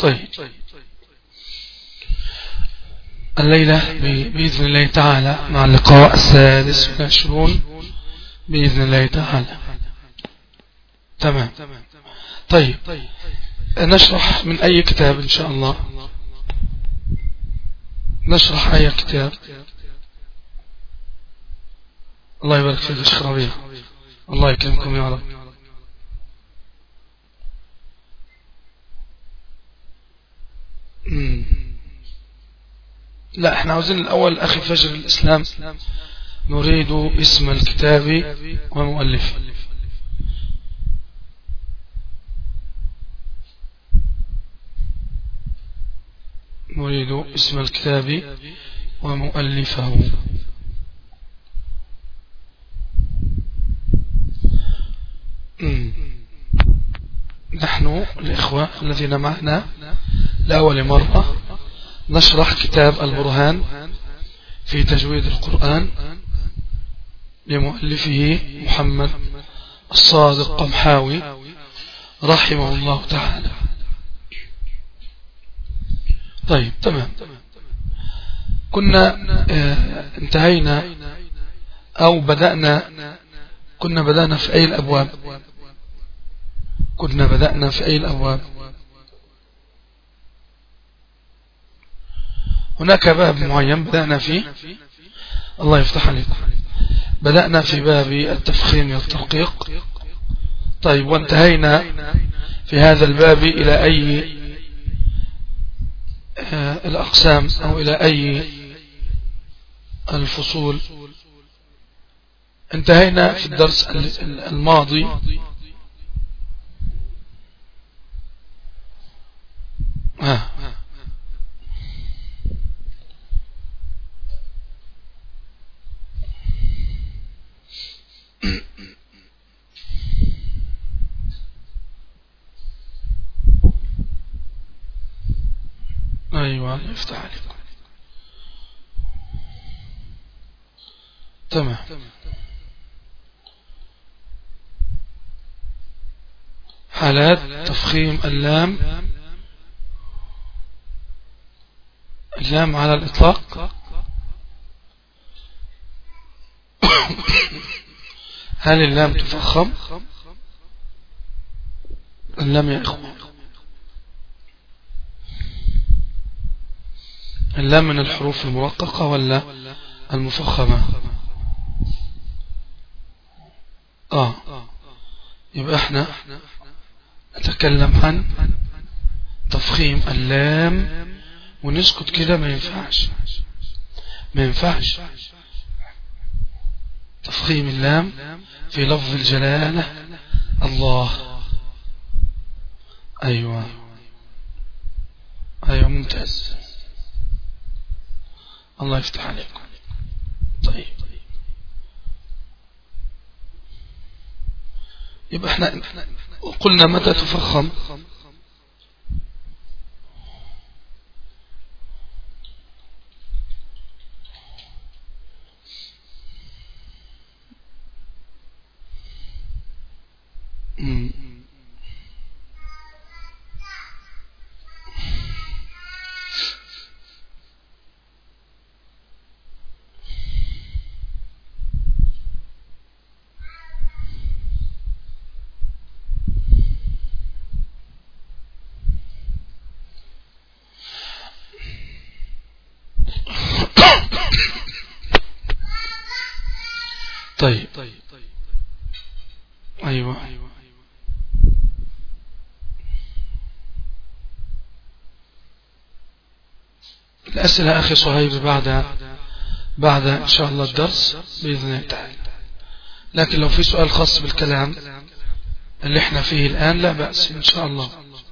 طيب الليلة بإذن الله تعالى مع اللقاء السادس والعشرون بإذن الله تعالى تمام طيب نشرح من أي كتاب إن شاء الله نشرح أي كتاب الله يبارك فيك الشيخ ربيع الله يكرمكم يا رب لا احنا عاوزين الاول اخي فجر الاسلام نريد اسم الكتاب ومؤلفه نريد اسم الكتاب ومؤلفه نحن الإخوة الذين معنا لأول مرة نشرح كتاب البرهان في تجويد القرآن لمؤلفه محمد الصادق قمحاوي رحمه الله تعالى طيب تمام كنا اه انتهينا او بدأنا كنا بدأنا في اي الابواب كنا بدأنا في اي الابواب هناك باب معين بدأنا فيه الله يفتح عليكم بدأنا في باب التفخيم والترقيق طيب وانتهينا في هذا الباب إلى أي الأقسام أو إلى أي الفصول انتهينا في الدرس الماضي آه. أيوة يفتح عليك تمام حالات تفخيم اللام اللام على الإطلاق هل اللام تفخم اللام يا إخوة اللام من الحروف المرققة ولا المفخمة آه يبقى احنا نتكلم عن تفخيم اللام ونسكت كده ما ينفعش ما ينفعش تفخيم اللام في لفظ الجلالة الله أيوة أيوة ممتاز الله يفتح عليكم طيب يبقى احنا قلنا متى تفخم طيب أيوة الأسئلة أخي صهيب بعد بعد إن شاء الله الدرس بإذن الله تعالى لكن لو في سؤال خاص بالكلام اللي احنا فيه الآن لا بأس إن شاء الله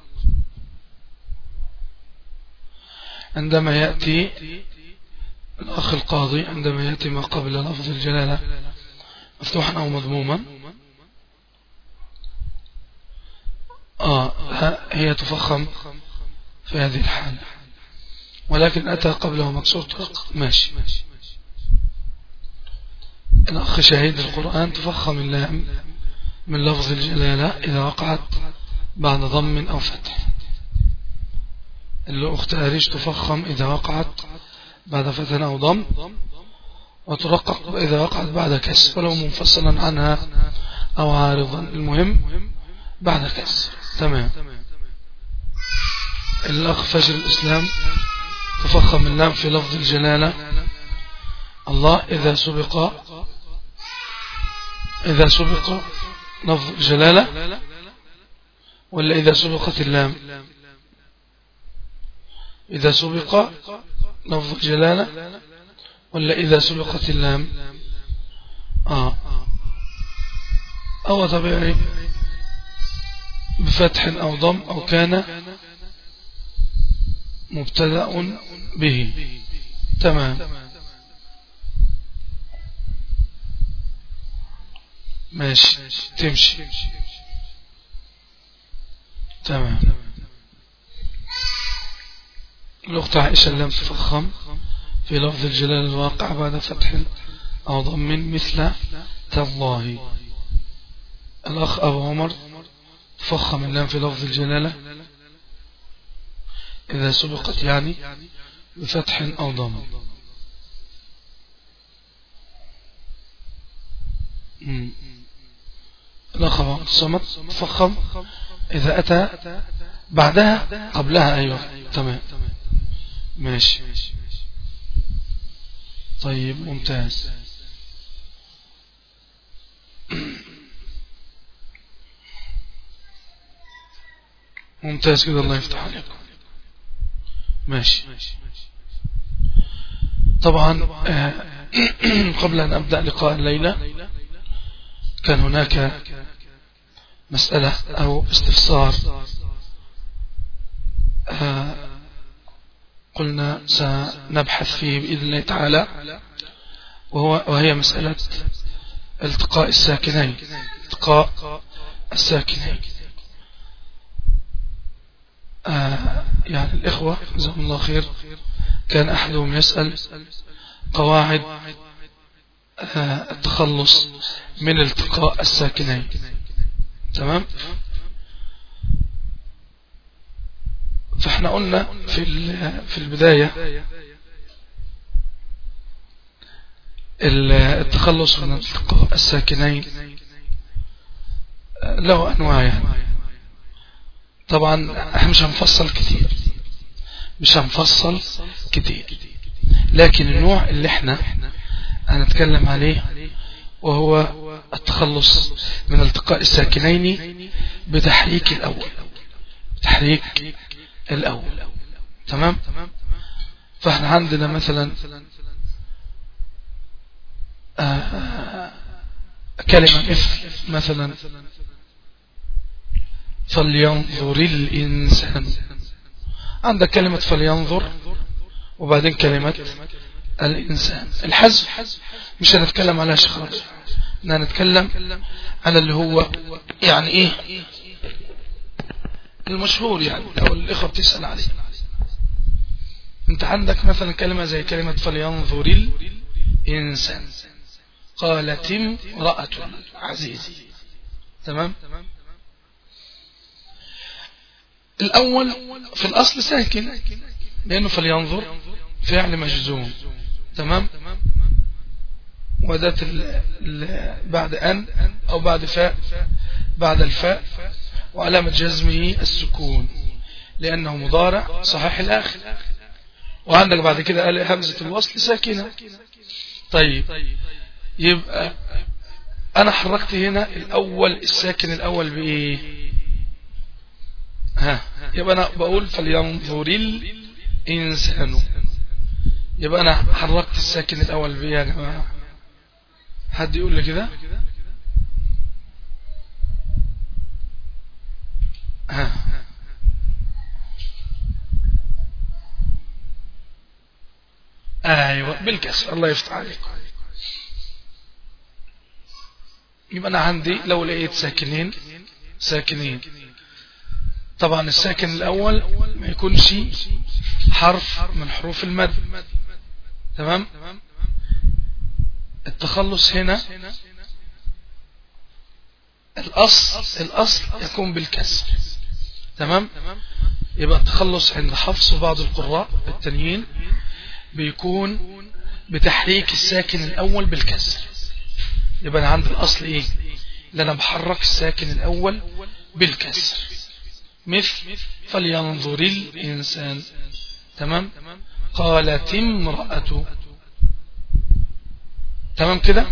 عندما يأتي الأخ القاضي عندما يأتي ما قبل لفظ الجلالة مفتوحا أو مضموما آه هي تفخم في هذه الحالة ولكن أتى قبله مكسور طرق ماشي الأخ شهيد القرآن تفخم اللام من لفظ الجلالة إذا وقعت بعد ضم أو فتح اللي أخت أريج تفخم إذا وقعت بعد فتح أو ضم وترقق إذا وقعت بعد كسر ولو منفصلا عنها أو عارضا المهم بعد كسر تمام الأخ فجر الإسلام تفخم اللام في لفظ الجلالة الله إذا سبق إذا سبق لفظ الجلالة ولا إذا سبقت اللام إذا سبق لفظ الجلالة ولا إذا سبقت اللام آه أو طبيعي بفتح أو ضم أو كان مبتدأ به تمام ماشي تمشي تمام الأخت عائشة لم تفخم في لفظ الجلال الواقع بعد فتح أو ضم مثل تالله الأخ أبو عمر فخم اللام في لفظ الجلالة إذا سبقت يعني بفتح أو ضم الأخ أبو الصمت فخم إذا أتى بعدها قبلها أيوة تمام ماشي طيب ممتاز ممتاز كده الله يفتح عليكم ماشي طبعا آه، قبل أن أبدأ لقاء الليلة كان هناك مسألة أو استفسار آه، قلنا سنبحث فيه بإذن الله تعالى وهو وهي مسألة التقاء الساكنين التقاء الساكنين آه يعني الإخوة جزاهم الله خير كان أحدهم يسأل قواعد آه التخلص من التقاء الساكنين تمام فاحنا قلنا في في البداية التخلص من التقاء الساكنين له أنواع يعني طبعا احنا مش هنفصل كتير مش هنفصل كتير لكن النوع اللي احنا هنتكلم عليه وهو التخلص من التقاء الساكنين بتحريك الأول تحريك الأول تمام فاحنا عندنا مثلا آه كلمة مثل مثلا فلينظر الإنسان عندك كلمة فلينظر وبعدين كلمة الإنسان الحذف مش هنتكلم على خالص هنتكلم على اللي هو يعني إيه المشهور يعني أو الإخوة بتسأل عليه أنت عندك مثلا كلمة زي كلمة فلينظر الإنسان قالت امرأة عزيزي تمام الأول في الأصل ساكن لأنه فلينظر فعل مجزوم تمام وذات بعد أن أو بعد فاء بعد الفاء وعلامة جزمه السكون لأنه مضارع صحيح الآخر وعندك بعد كده قال همزة الوصل ساكنة طيب يبقى أنا حركت هنا الأول الساكن الأول بإيه ها يبقى أنا بقول فلينظر الإنسان يبقى أنا حركت الساكن الأول بإيه يا جماعة حد يقول لي كده ها ايوه بالكسر الله يفتح عليك يبقى انا عندي لو لقيت ساكنين ساكنين طبعا الساكن الاول ما يكونش حرف من حروف المد تمام التخلص هنا الأصل الأصل يكون بالكسر تمام يبقى التخلص عند حفص بعض القراء التانيين بيكون بتحريك الساكن الأول بالكسر يبقى أنا عندي الأصل إيه اللي أنا بحرك الساكن الأول بالكسر مثل فلينظر الإنسان تمام قالت امرأة تمام كده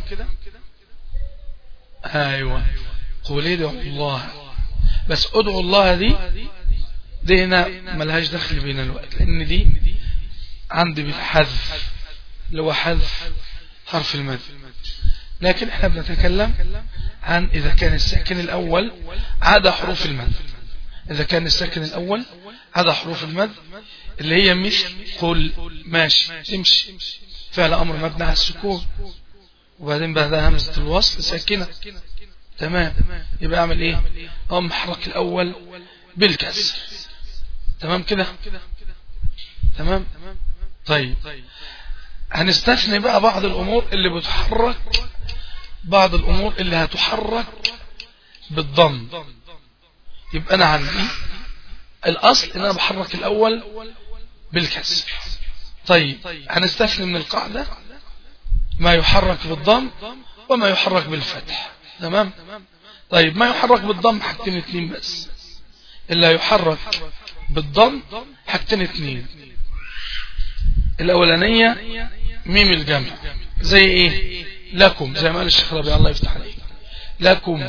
ايوه قول ادعوا الله بس ادعوا الله دي دي هنا ملهاش دخل بين الوقت لان دي عندي بالحذف اللي هو حذف حرف المد لكن احنا بنتكلم عن اذا كان الساكن الاول عدا حروف المد اذا كان الساكن الاول عدا حروف المد اللي هي مش قل ماشي تمشي فعل امر مبني على السكون وبعدين بعدها همزة الوصل ساكنة تمام يبقى اعمل ايه اقوم محرك الاول بالكسر تمام كده تمام طيب هنستثني بقى بعض الامور اللي بتحرك بعض الامور اللي هتحرك بالضم يبقى انا عندي الاصل ان انا بحرك الاول بالكسر طيب هنستثني من القاعدة ما يحرك بالضم وما يحرك بالفتح تمام طيب ما يحرك بالضم حاجتين اتنين بس اللي يحرك بالضم حاجتين اتنين الاولانية ميم الجمع زي ايه لكم زي ما قال الشيخ ربيع الله يفتح عليك لكم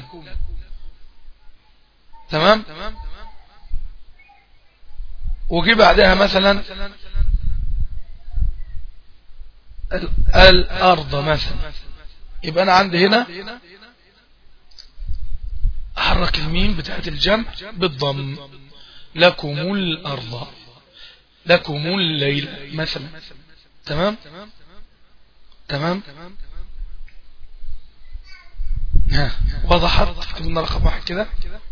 تمام وجي بعدها مثلا الأرض مثلا يبقى أنا عندي هنا أحرك الميم بتاعت الجمع بالضم لكم الأرض لكم الليل مثلا تمام تمام ها وضحت اكتب لنا رقم واحد كده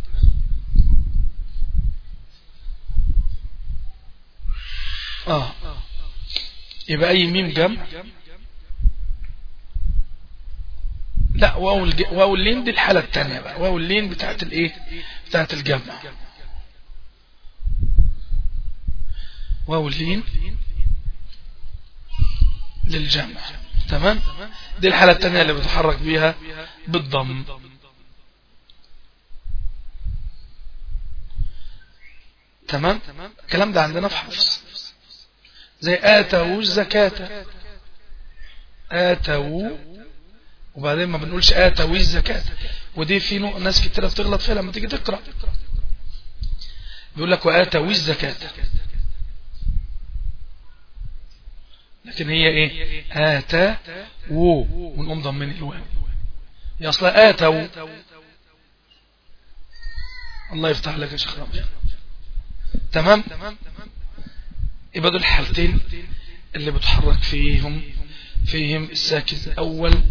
اه يبقى اي ميم جمع لا واو الج... واو اللين دي الحالة التانية بقى واو اللين بتاعت الايه بتاعت الجمع واو اللين للجمع تمام دي الحالة التانية اللي بتحرك بيها بالضم تمام الكلام ده عندنا في حفص زي آتوا الزكاة آتوا وبعدين ما بنقولش آتوا الزكاة ودي في ناس كتيرة بتغلط فيها لما تيجي تقرأ بيقول لك وآتوا الزكاة لكن هي ايه آتا و ونقوم ضمن الواو هي اصلا آتوا الله يفتح لك يا شيخ رمضان تمام يبقى دول الحالتين اللي بتحرك فيهم فيهم الساكن الأول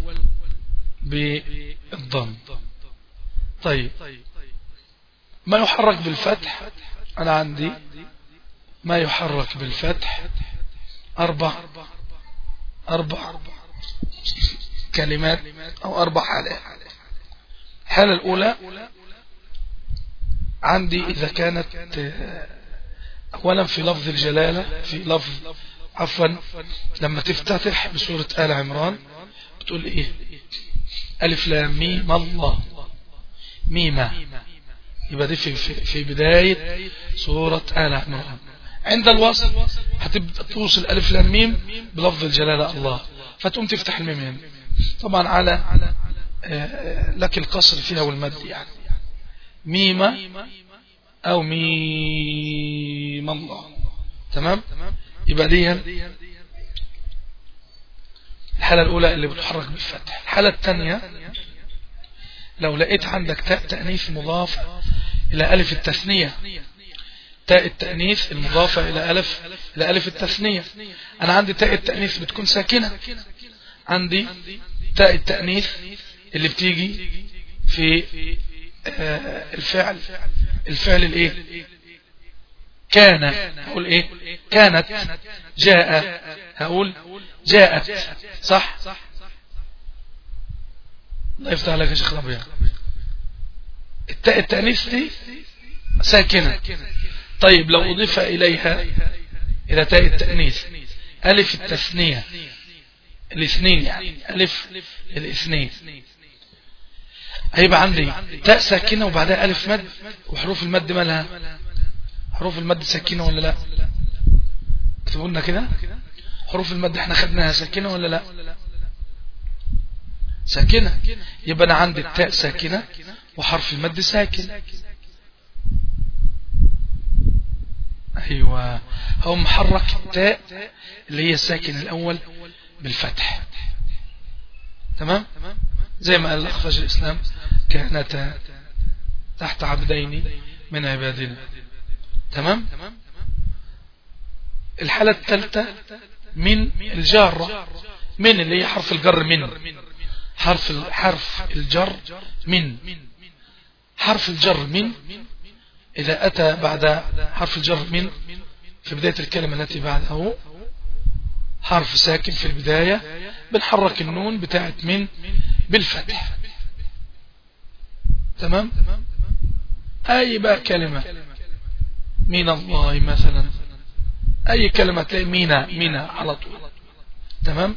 بالضم طيب ما يحرك بالفتح أنا عندي ما يحرك بالفتح أربع أربع كلمات أو أربع حالات الحالة الأولى عندي إذا كانت أولا في لفظ الجلالة في لفظ عفوا لما تفتتح بسورة آل عمران بتقول إيه ألف لام ميم الله ميمة يبقى دي في, في, في بداية سورة آل عمران عند الوصل هتبدأ توصل ألف لام ميم بلفظ الجلالة الله فتقوم تفتح الميم هنا طبعا على لك القصر فيها والمد يعني ميمة أو ميم الله تمام يبقى دي الحالة الأولى اللي بتحرك بالفتح الحالة الثانية لو لقيت عندك تاء تأنيث مضافة إلى ألف التثنية تاء التأنيث المضافة إلى ألف إلى ألف التثنية أنا عندي تاء التأنيث بتكون ساكنة عندي تاء التأنيث اللي بتيجي في آه الفعل الفعل الايه كان هقول ايه كانت جاء هقول جاءت صح الله يفتح لك يا شيخ ربيع التاء التأنيث دي ساكنة طيب لو أضيف إليها إلى تاء التأنيث ألف التثنية الاثنين يعني ألف الاثنين هيبقى عندي تاء ساكنة وبعدها ألف مد وحروف المد مالها حروف المد ساكنة ولا لا اكتبوا لنا كده حروف المد احنا خدناها ساكنة ولا لا ساكنة يبقى أنا عندي التاء ساكنة وحرف المد ساكن أيوة هو محرك التاء اللي هي الساكن الأول بالفتح تمام زي ما قال الأخفاج الإسلام كانتا تحت عبدين من عبادنا تمام الحالة الثالثة من الجارة من اللي هي حرف الجر من حرف حرف الجر من حرف الجر من إذا أتى بعد حرف الجر من في بداية الكلمة التي بعده حرف ساكن في البداية بنحرك النون بتاعت من بالفتح تمام أي بقى كلمة من الله مثلا أي كلمة تلاقي مينا مينا على طول تمام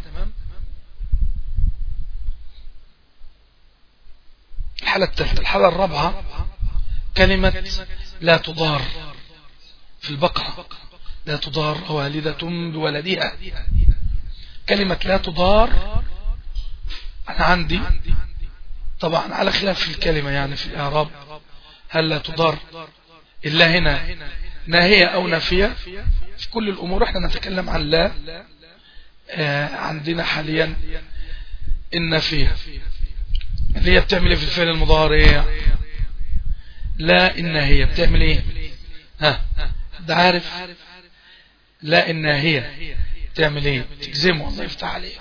الحالة الثالثة الحالة الرابعة كلمة لا تضار في البقرة لا تضار والدة بولدها كلمة لا تضار أنا عندي طبعا على خلاف في الكلمة يعني في الإعراب هل لا تضار إلا هنا ناهية أو نافية في كل الأمور احنا نتكلم عن لا آه عندنا حاليا النافية اللي هي بتعمل ايه في الفعل المضارع لا الناهية بتعمل ايه ها ده عارف لا الناهية تعمل ايه تجزمه الله يفتح عليه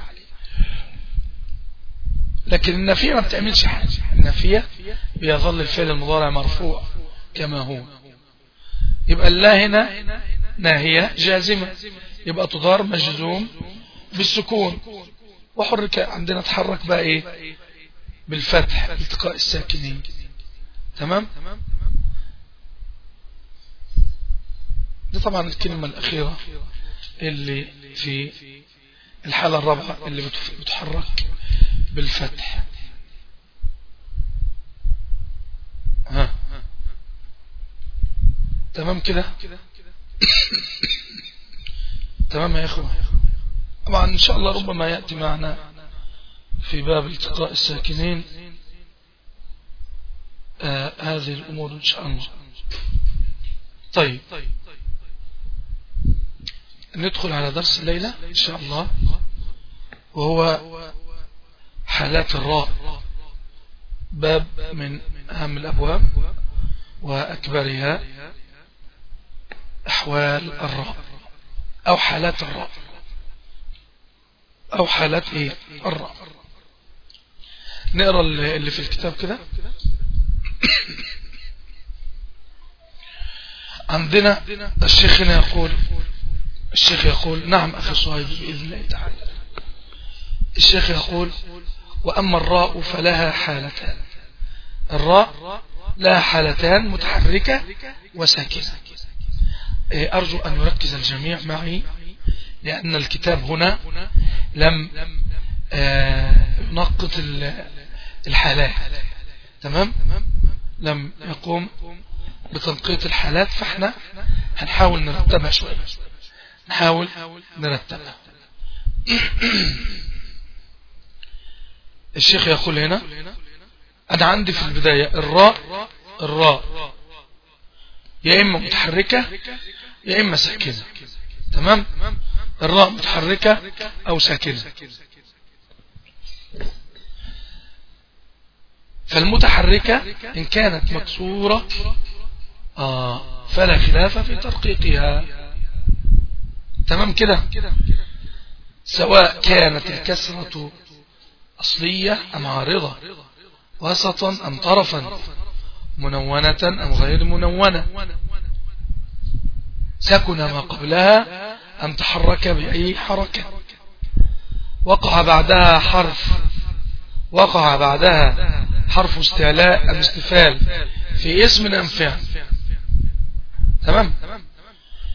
لكن النافية ما بتعملش حاجة النافية بيظل الفعل المضارع مرفوع كما هو يبقى الله هنا ناهية جازمة يبقى تضار مجزوم بالسكون وحرك عندنا تحرك بقى ايه بالفتح التقاء الساكنين تمام دي طبعا الكلمة الأخيرة اللي في الحالة الرابعة اللي بتحرك بالفتح ها تمام كده تمام يا اخوة طبعا ان شاء الله ربما يأتي معنا في باب التقاء الساكنين آه هذه الامور ان شاء الله طيب ندخل على درس الليلة إن شاء الله وهو حالات الراء باب من أهم الأبواب وأكبرها أحوال الراء أو حالات الراء أو حالات إيه الراء نقرأ اللي في الكتاب كده عندنا الشيخ هنا يقول الشيخ يقول نعم أخي صهيب بإذن الله تعالى الشيخ يقول وأما الراء فلها حالتان الراء لها حالتان متحركة وساكنة أرجو أن يركز الجميع معي لأن الكتاب هنا لم ينقط الحالات تمام لم يقوم بتنقيط الحالات فاحنا هنحاول نرتبها شوية نحاول نرتبها الشيخ يقول هنا أنا عندي في البداية الراء الراء يا إما متحركة يا إما ساكنة تمام الراء متحركة أو ساكنة فالمتحركة إن كانت مكسورة آه فلا خلاف في ترقيقها تمام كده سواء كانت الكسرة أصلية أم عارضة وسطا أم طرفا منونة أم غير منونة سكن ما قبلها أم تحرك بأي حركة وقع بعدها حرف وقع بعدها حرف استعلاء أم استفال في اسم أم فعل تمام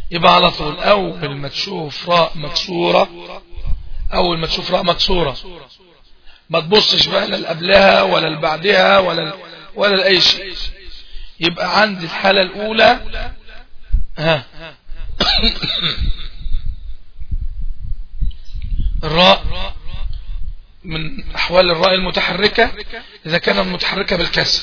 يبقى على طول أول ما تشوف راء مكسورة أول ما تشوف راء مكسورة ما تبصش بقى لا قبلها ولا اللي بعدها ولا ولا لأي شيء يبقى عندي الحالة الأولى ها الراء من أحوال الراء المتحركة إذا كانت متحركة بالكسر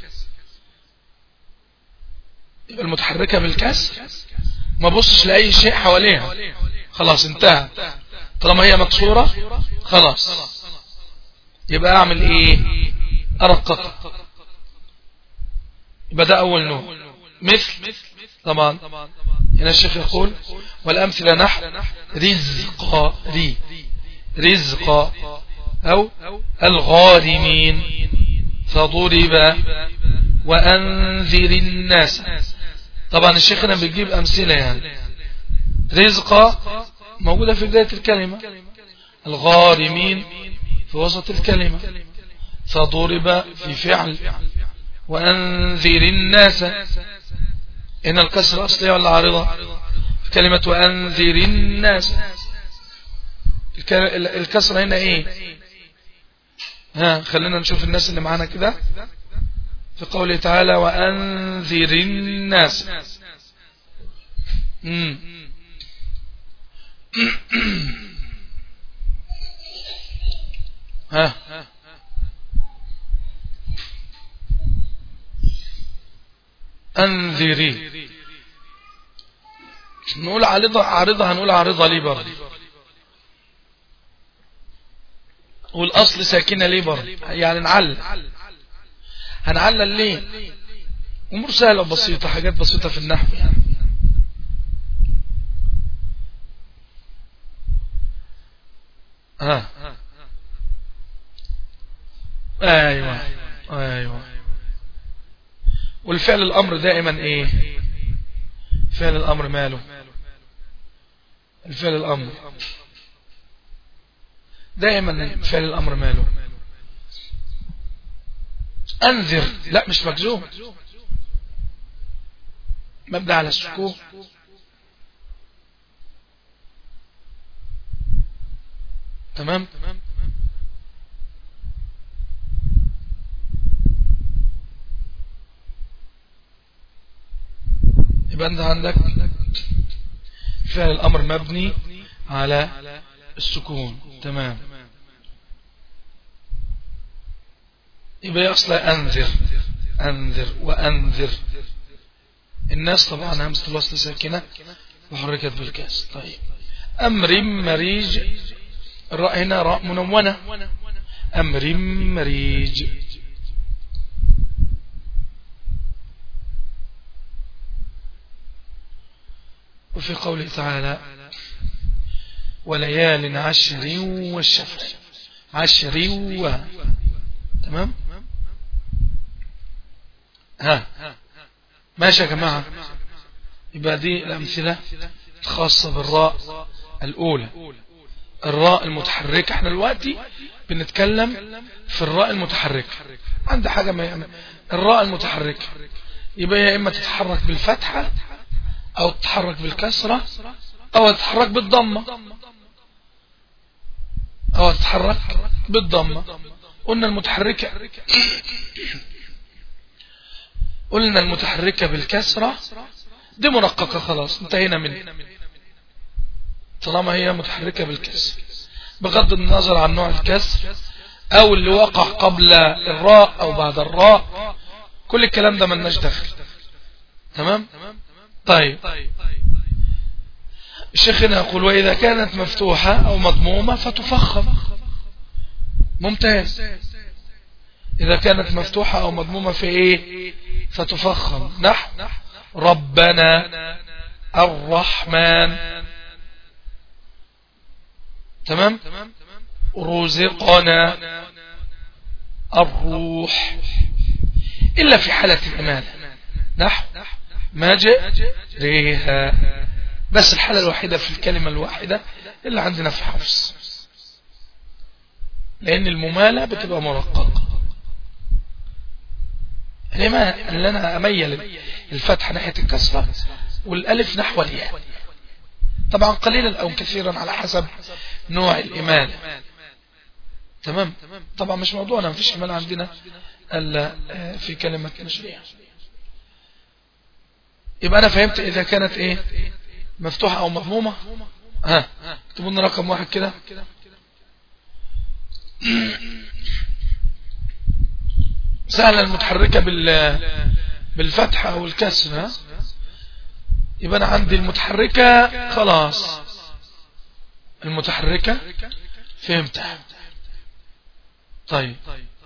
يبقى المتحركة بالكسر ما بصش لأي شيء حواليها خلاص انتهى طالما هي مكسورة خلاص يبقى أعمل إيه أرقق يبقى ده أول نوع مثل طبعا هنا الشيخ يقول والأمثلة نحو رزق ري رزق أو الغارمين فضرب وأنذر الناس طبعا الشيخ هنا بيجيب أمثلة يعني رزق موجودة في بداية الكلمة الغارمين في وسط الكلمة فضرب في فعل وأنذر الناس هنا الكسر أصلية ولا عارضة كلمة وأنذر الناس الكسر هنا ايه ها خلينا نشوف الناس اللي معانا كده في قوله تعالى وأنذر الناس مم. ها أنذري نقول عارضة عارضة هنقول عارضة ليه برضه والأصل ساكنة ليه برضه يعني نعلل هنعلل ليه أمور سهلة وبسيطة حاجات بسيطة في النحو يعني ها ايوه ايوه والفعل الامر دائما ايه فعل الامر ماله الفعل الامر دائما فعل الامر ماله انذر لا مش مجزوم مبدا على السكون تمام يبقى انت عندك فعل الامر مبني على السكون تمام يبقى اصل انذر انذر وانذر الناس طبعا همزه الوصل ساكنه وحركت بالكاس طيب امر مريج الراء هنا راء منونة أمر مريج وفي قوله تعالى وليال عشر والشفع عشر و تمام ها ماشي يا جماعة يبقى دي الأمثلة الخاصة بالراء الأولى الراء المتحركة احنا دلوقتي بنتكلم في الراء المتحركة عند حاجة ما يعني الراء المتحركة يبقى يا إما تتحرك بالفتحة أو تتحرك بالكسرة أو تتحرك بالضمة أو تتحرك بالضمة قلنا المتحركة قلنا المتحركة بالكسرة دي مرققة خلاص انتهينا منه طالما هي متحركة بالكسر بغض النظر عن نوع الكسر او اللي وقع قبل الراء او بعد الراء كل الكلام ده ملناش دخل تمام طيب الشيخ هنا يقول واذا كانت مفتوحة او مضمومة فتفخم ممتاز اذا كانت مفتوحة او مضمومة في ايه فتفخم نحو ربنا الرحمن تمام رزقنا الروح إلا في حالة الإمالة نحو ما جاء ريها بس الحالة الوحيدة في الكلمة الواحدة اللي عندنا في حفص لأن الممالة بتبقى مرققة لما اللي أنا أميل الفتحة ناحية الكسرة والالف نحو الياء طبعا قليلا او كثيرا على حسب نوع الايمان تمام طبعا مش موضوعنا مفيش ايمان عندنا الا آه، في كلمة مشريع يبقى انا فهمت اذا كانت ايه مفتوحة او مضمومة ها اكتبوا لنا رقم واحد كده سهلة المتحركة بال بالفتحة او الكسر ها يبقى انا عندي المتحركة خلاص المتحركة فهمتها طيب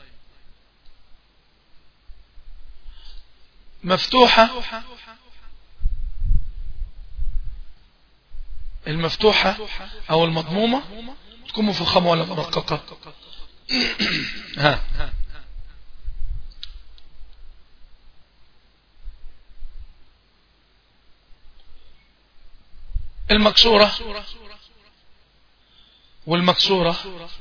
مفتوحة المفتوحة او المضمومة تكون مفخمة ولا مرققة ها المكسورة والمكسورة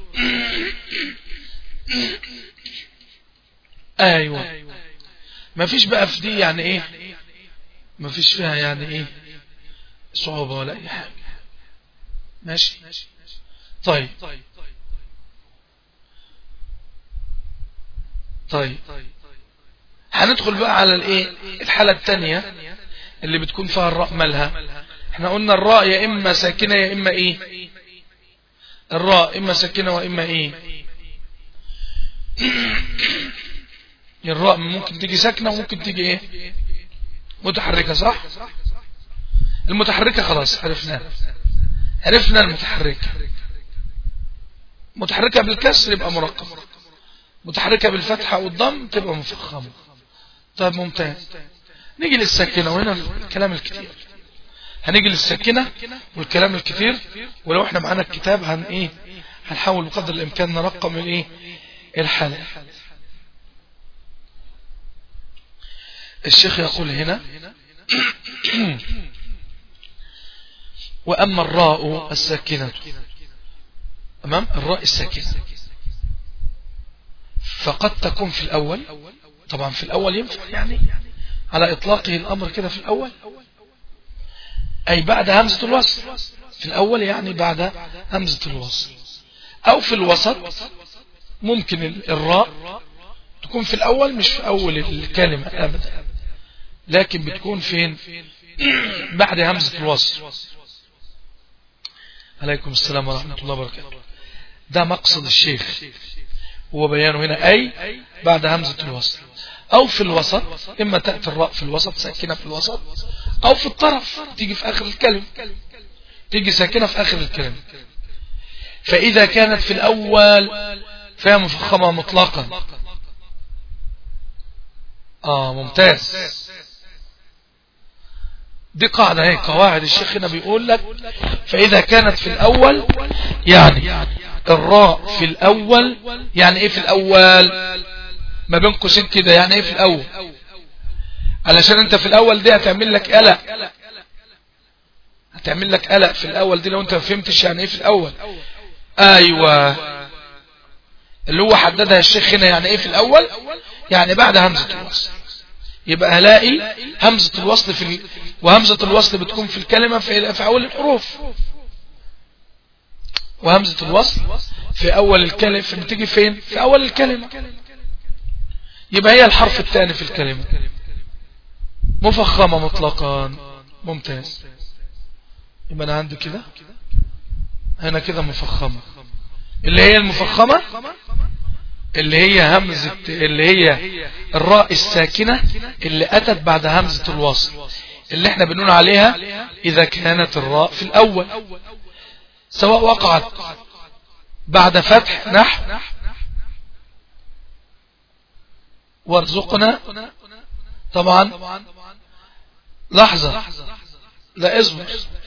ايوه ما فيش بقى في دي يعني ايه ما فيش فيها يعني ايه صعوبة ولا اي حاجة ماشي طيب طيب هندخل بقى على الايه الحالة الثانية اللي بتكون فيها الراء مالها احنا قلنا الراء يا اما ساكنة يا اما ايه الراء اما ساكنة واما ايه الراء ممكن تيجي ساكنة وممكن تيجي ايه متحركة صح المتحركة خلاص عرفناها عرفنا المتحركة متحركة بالكسر يبقى مرقم متحركة بالفتحة والضم تبقى مفخمة طيب ممتاز نيجي للساكنة وهنا الكلام الكتير هنيجي للساكنة والكلام الكتير ولو احنا معانا الكتاب هن ايه هنحاول بقدر الامكان نرقم الايه الحالة الشيخ يقول هنا وأما الراء الساكنة أمام الراء الساكنة فقد تكون في الأول طبعا في الأول ينفع يعني على إطلاقه الأمر كده في الأول أي بعد همزة الوصل في الأول يعني بعد همزة الوصل أو في الوسط ممكن الراء تكون في الأول مش في أول الكلمة أبدا لكن بتكون فين بعد همزة الوصل عليكم السلام ورحمة الله وبركاته ده مقصد الشيخ هو بيانه هنا أي بعد همزة الوصل أو في الوسط إما تأتي الراء في الوسط ساكنة في الوسط أو في الطرف تيجي في آخر الكلمة تيجي ساكنة في آخر الكلمة فإذا كانت في الأول فهي مفخمة مطلقا آه ممتاز دي قاعدة هي قواعد الشيخ هنا بيقول لك فإذا كانت في الأول يعني الراء في الأول يعني إيه في الأول ما بين قوسين كده يعني إيه في الأول علشان أنت في الأول دي هتعمل لك قلق هتعمل لك قلق في الأول دي لو أنت ما فهمتش يعني إيه في الأول أيوة اللي هو حددها الشيخ هنا يعني إيه في الأول يعني بعد همزة الوصل يبقى هلاقي همزة الوصل في ال... وهمزة الوصل بتكون في الكلمة في, في أول الحروف وهمزة الوصل في أول الكلمة في بتيجي فين في أول الكلمة يبقى هي الحرف الثاني في الكلمة مفخمة مطلقا ممتاز يبقى أنا عندي كده هنا كده مفخمة اللي هي المفخمة اللي هي همزة اللي هي الراء الساكنة اللي أتت بعد همزة الوصل اللي احنا بنقول عليها إذا كانت الراء في الأول سواء وقعت بعد فتح نحو وارزقنا طبعا لحظة لا اصبر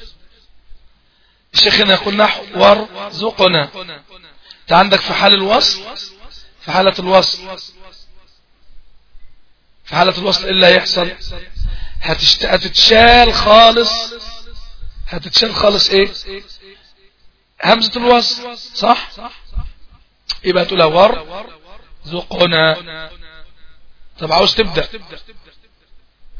الشيخنا يقول نحو وارزقنا انت عندك في حال الوصل في حالة الوصل في حالة الوصل إيه اللي هيحصل هتشت... هتتشال خالص هتتشال خالص ايه همزة الوصل صح يبقى تقولها ور زقنا طب عاوز تبدأ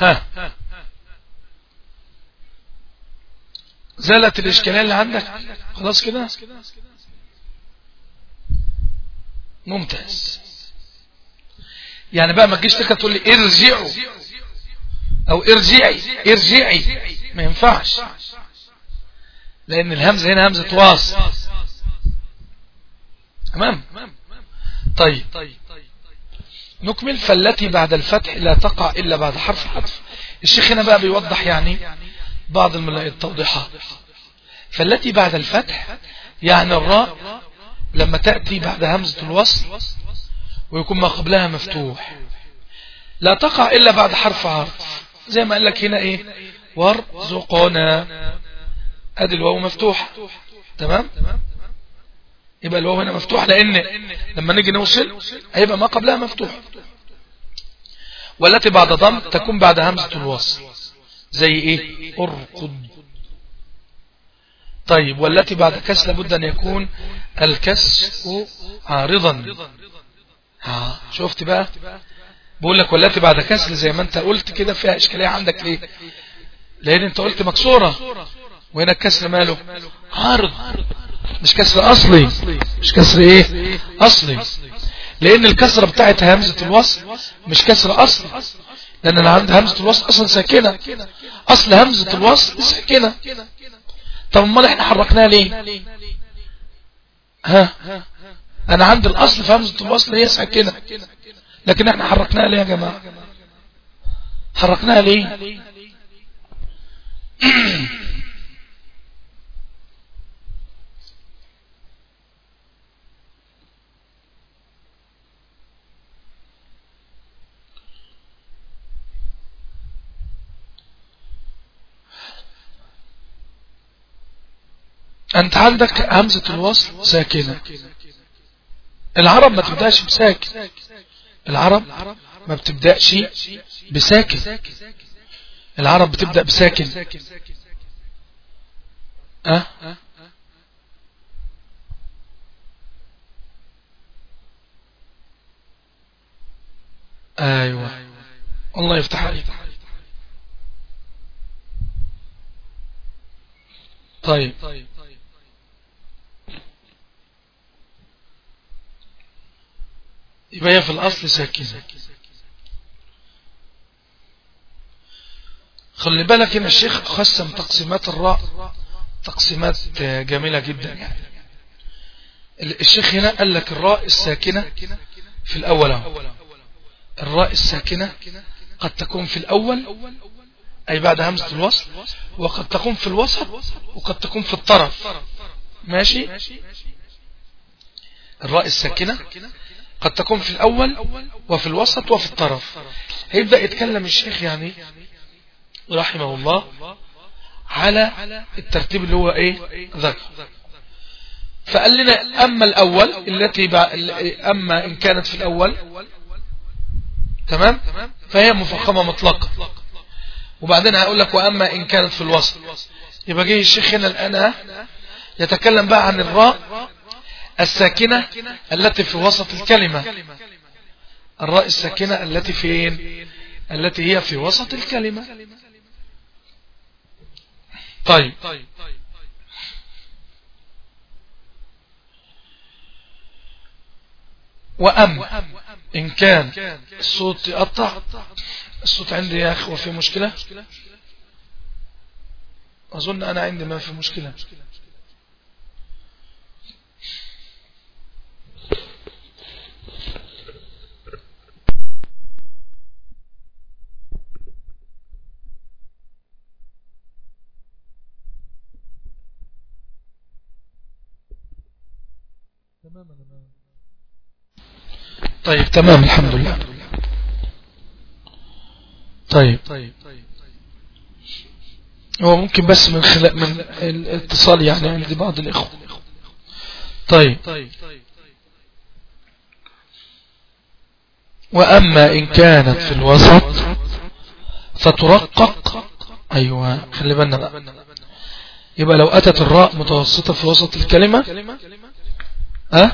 ها زالت الإشكالية اللي عندك خلاص كده ممتاز يعني بقى ما تجيش تكتب تقول لي ارجعوا او ارجعي ارجعي ما ينفعش لان الهمزة هنا همزة واصل تمام طيب نكمل فالتي بعد الفتح لا تقع إلا بعد حرف حذف الشيخ هنا بقى بيوضح يعني بعض التوضيحات فالتي بعد الفتح يعني الراء لما تأتي بعد همزة الوصل ويكون ما قبلها مفتوح لا تقع إلا بعد حرف عرف زي ما قال لك هنا إيه وارزقنا ادي الواو مفتوح تمام يبقى الواو هنا مفتوح لان لما نيجي نوصل هيبقى ما قبلها مفتوح والتي بعد ضم تكون بعد همزة الوصل زي ايه ارقد طيب والتي بعد كسر لابد ان يكون الكسر عارضا ها شفت بقى بقول لك والتي بعد كسر زي ما انت قلت كده فيها اشكاليه عندك ليه لان انت قلت مكسوره وهنا الكسر ماله عارض مش كسر اصلي مش كسر ايه اصلي لان الكسرة بتاعت همزة الوصل مش كسر اصلي لان انا عند همزة الوصل اصلا ساكنة اصل همزة الوصل ساكنة طب امال احنا حركناها ليه ها انا عند الاصل في همزة الوصل هي ساكنة لكن احنا حركناها ليه يا جماعة حركناها ليه انت عندك همزة الوصل ساكنة العرب ما تبدأش بساكن العرب ما بتبدأش بساكن العرب بتبدأ بساكن أه؟ ايوه الله يفتح عليك طيب يبقى هي في الأصل ساكنة خلي بالك ان الشيخ قسم تقسيمات الراء تقسيمات جميلة جدا يعني الشيخ هنا قال لك الراء الساكنة في الأول الراء الساكنة قد تكون في الأول أي بعد همزة الوصل وقد تكون في الوسط وقد تكون في الطرف ماشي الراء الساكنة قد تكون في الأول وفي الوسط وفي الطرف هيبدأ يتكلم الشيخ يعني رحمه الله على الترتيب اللي هو ايه ذكر فقال لنا أما الأول التي أما إن كانت في الأول تمام فهي مفخمة مطلقة وبعدين هقول لك وأما إن كانت في الوسط يبقى جه الشيخ هنا الآن يتكلم بقى عن الراء الساكنة التي في وسط الكلمة الراء الساكنة التي فين التي هي في وسط الكلمة طيب وأم إن كان الصوت يقطع الصوت عندي يا أخوة في مشكلة أظن أنا عندي ما في مشكلة طيب تمام الحمد لله طيب هو ممكن بس من خلال من الاتصال يعني عند بعض الإخوة طيب وأما إن كانت في الوسط فترقق أيوة خلي بالنا بقى يبقى لو أتت الراء متوسطة في وسط الكلمة أه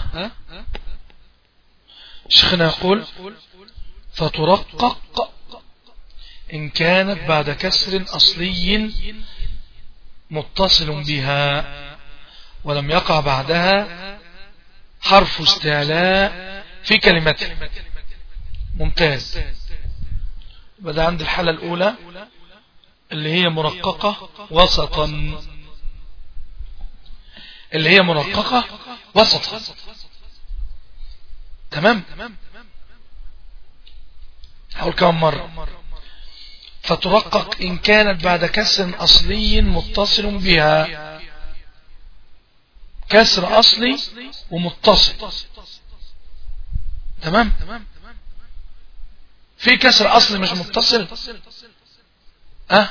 شيخنا يقول فترقق إن كانت بعد كسر أصلي متصل بها ولم يقع بعدها حرف استعلاء في كلمته ممتاز بدأ عند الحالة الأولى اللي هي مرققة وسطا اللي هي مرققة وسطا تمام هقول كم مرة فترقق إن كانت بعد كسر أصلي متصل بها كسر أصلي ومتصل تمام في كسر أصلي مش متصل أه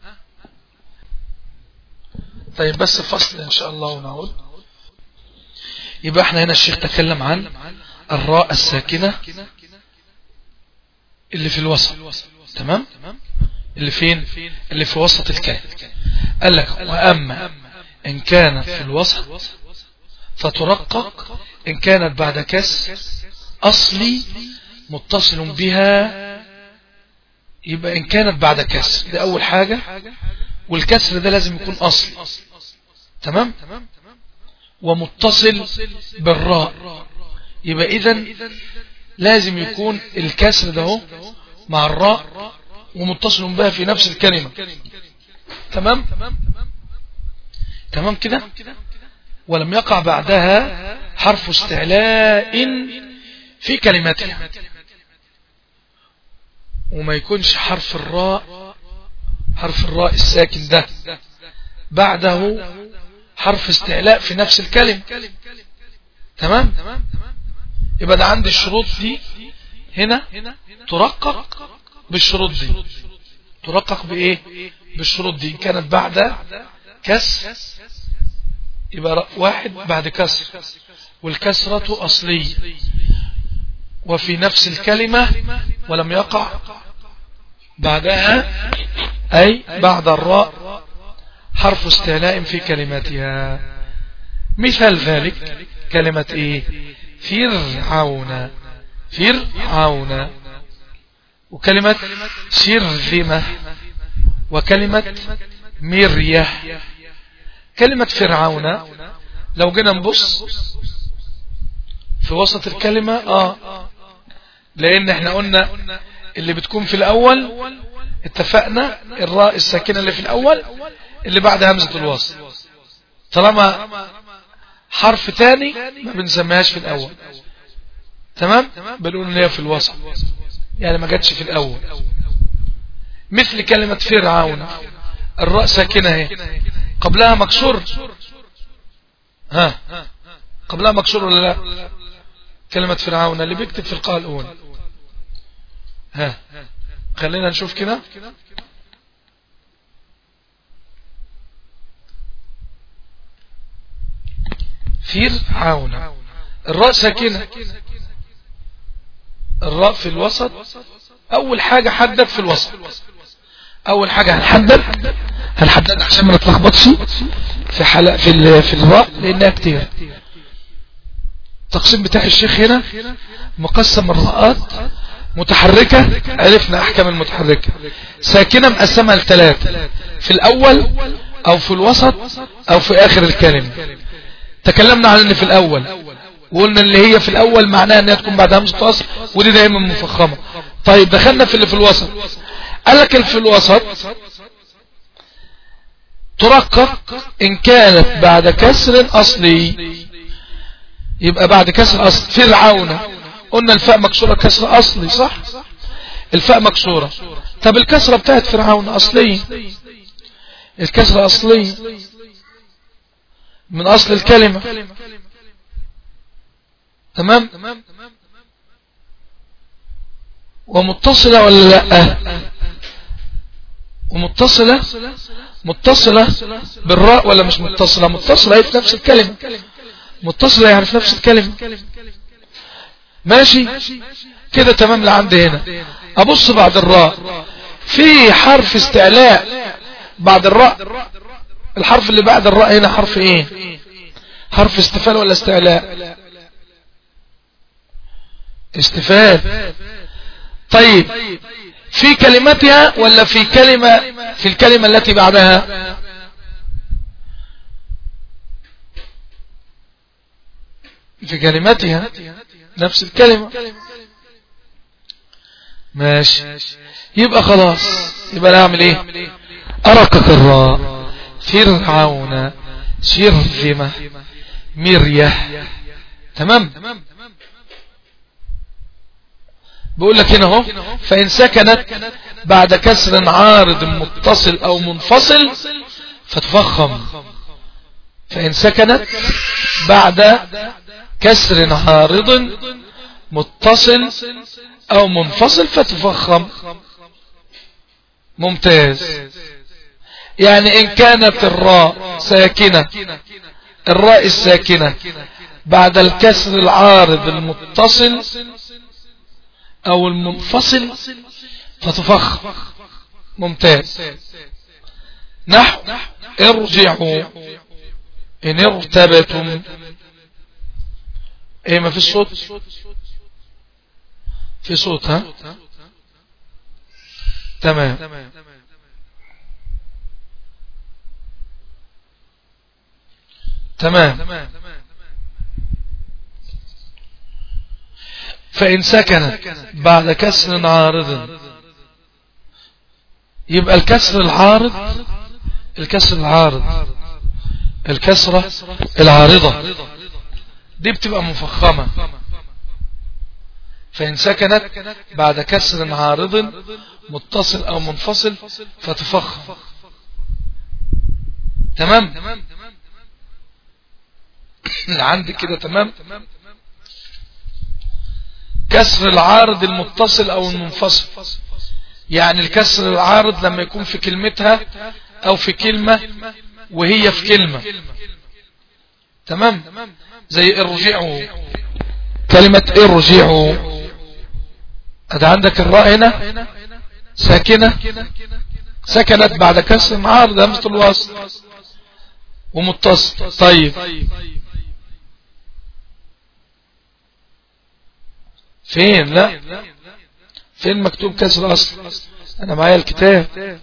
طيب بس فصل إن شاء الله ونعود يبقى احنا هنا الشيخ تكلم عن الراء الساكنة اللي في الوسط تمام اللي فين اللي في وسط الكلمة قال لك وأما إن كانت في الوسط فترقق إن كانت بعد كسر أصلي متصل بها يبقى إن كانت بعد كسر ده أول حاجة والكسر ده لازم يكون أصلي تمام ومتصل بالراء يبقى إذن لازم يكون الكسر ده هو مع الراء ومتصل بها في نفس الكلمة تمام تمام كده ولم يقع بعدها حرف استعلاء في كلمتها وما يكونش حرف الراء حرف الراء الساكن ده بعده حرف استعلاء في نفس الكلمة تمام يبقى ده عندي الشروط دي هنا ترقق بالشروط دي ترقق بايه بالشروط دي كانت بعد كسر يبقى واحد بعد كسر والكسرة أصلية وفي نفس الكلمة ولم يقع بعدها أي بعد الراء حرف استعلاء في كلماتها مثال ذلك كلمة ايه فرعون فرعون وكلمة شرذمة وكلمة مرية كلمة فرعون لو جينا نبص في وسط الكلمة اه لان احنا قلنا اللي بتكون في الاول اتفقنا الراء الساكنة اللي في الاول اللي بعد همزة الوصل طالما حرف تاني ما بنسميهاش في الاول تمام بنقول ان هي في الوسط يعني ما جاتش في الاول مثل كلمة فرعون الراء ساكنة اهي قبلها مكسور ها قبلها مكسور ولا لا كلمة فرعون اللي بيكتب في القاء الأول ها خلينا نشوف كده فرعون الراء ساكنة الراء في الوسط أول حاجة حدد في الوسط أول حاجة هنحدد هنحدد عشان ما نتلخبطش في حلق في في الراء لأنها كتير التقسيم بتاع الشيخ هنا مقسم الراءات متحركة عرفنا أحكام المتحركة ساكنة مقسمها لثلاثة في الأول أو في الوسط أو في آخر الكلمة تكلمنا عن اللي في الأول وقلنا اللي هي في الأول معناها أنها تكون بعد همزة فصل ودي دايما مفخمة طيب دخلنا في اللي في الوسط قال لك اللي في الوسط ترقق إن كانت بعد كسر أصلي يبقى بعد كسر أصل فرعون قلنا الفاء مكسورة كسر أصلي صح الفاء مكسورة طب الكسرة بتاعت فرعون أصلية الكسرة أصلية من أصل الكلمة تمام ومتصلة ولا لا ومتصلة متصلة بالراء ولا مش متصلة متصلة هي في نفس الكلمة متصلة يعني في نفس الكلمة ماشي كده تمام لعندي هنا ابص بعد الراء في حرف استعلاء بعد الراء الحرف اللي بعد الراء هنا حرف ايه حرف استفال ولا استعلاء استفال طيب في كلمتها ولا في كلمة في الكلمة التي بعدها في كلمتها نفس الكلمة ماشي يبقى خلاص يبقى نعمل ايه ارقك الراء فرعون شرذمة مرية تمام بقول لك هنا اهو فإن سكنت بعد كسر عارض متصل أو منفصل فتفخم فإن سكنت بعد كسر عارض متصل أو منفصل فتفخم ممتاز يعني إن كانت الراء ساكنة الراء الساكنة بعد الكسر العارض المتصل او المنفصل فتفخ ممتاز نحو ارجعوا ان ارتبتم ايه ما في صوت في صوت ها تمام تمام فإن سكنت بعد كسر عارض يبقى الكسر العارض الكسر العارض الكسرة العارضة دي بتبقى مفخمة فإن سكنت بعد كسر عارض متصل أو منفصل فتفخم تمام عندك كده تمام كسر العارض المتصل او المنفصل يعني الكسر العارض لما يكون في كلمتها او في كلمة وهي في كلمة تمام زي ارجعوا كلمة ارجعوا هذا عندك الراء هنا ساكنة سكنت بعد كسر عارض همزة الوصل ومتصل طيب فين لا فين مكتوب كسر اصل انا معايا الكتاب